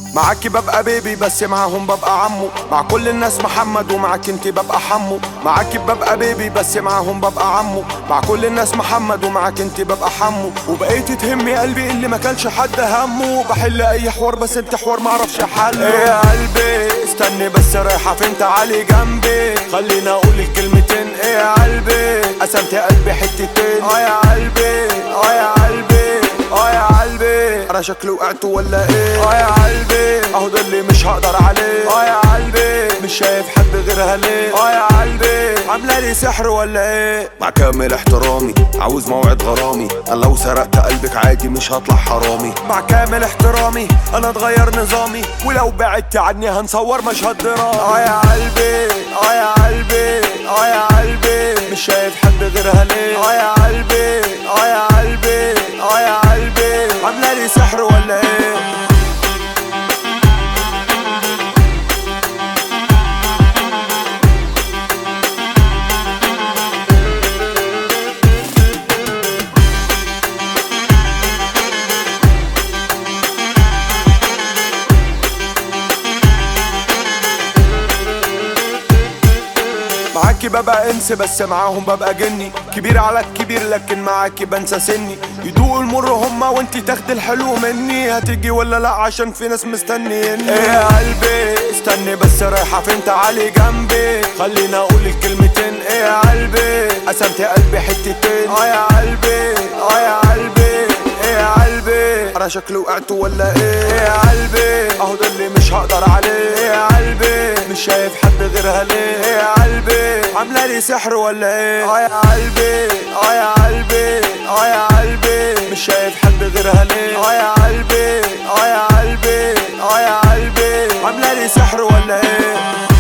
معاكي ببقى بيبي بس معاهم ببقى عمو مع كل الناس محمد ومعاك انت ببقى حمو معاكي ببقى بيبي بس معاهم ببقى عمو مع كل الناس محمد ومعاك انت ببقى حمو وبقيت تهمي قلبي اللي ما كانش حد همه بحل اي حوار بس انت حوار معرفش حله ايه يا قلبي استني بس رايحة فين تعالي جنبي خلينا اقول الكلمتين ايه يا قلبي قسمت قلبي حتتين اه يا قلبي اه يا قلبي اه يا قلبي انا شكلي وقعت ولا ايه اه يا قلبي اهو ده اللي مش هقدر عليه اه يا قلبي مش شايف حد غيرها ليه اه يا قلبي عامله لي سحر ولا ايه مع كامل احترامي عاوز موعد غرامي انا لو سرقت قلبك عادي مش هطلع حرامي مع كامل احترامي انا اتغير نظامي ولو بعدت عني هنصور مشهد درامي اه يا قلبي اه يا قلبي اه يا قلبي مش شايف حد غيرها ليه اه يا قلبي اه يا قلبي اه يا قلبي عامله لي سحر ولا ايه معاكي ببقى انس بس معاهم ببقى جني كبير على الكبير لكن معاكي بنسى سني يدوقوا المر هما وانت تاخدي الحلو مني هتيجي ولا لا عشان في ناس مستنيني ايه يا قلبي استني بس رايحة فين تعالي جنبي خلينا اقول الكلمتين ايه يا قلبي قسمت قلبي حتتين اه يا قلبي اه يا قلبي ايه يا قلبي انا شكلي وقعت ولا ايه ايه يا قلبي اهو ده اللي مش هقدر عليه ايه يا قلبي مش شايف حد غيرها ليه ايه يا قلبي عامله لي سحر ولا ايه اه يا قلبي اه يا قلبي اه يا قلبي مش شايف حد غيرها ليه اه يا قلبي اه يا قلبي اه يا قلبي عامله لي سحر ولا ايه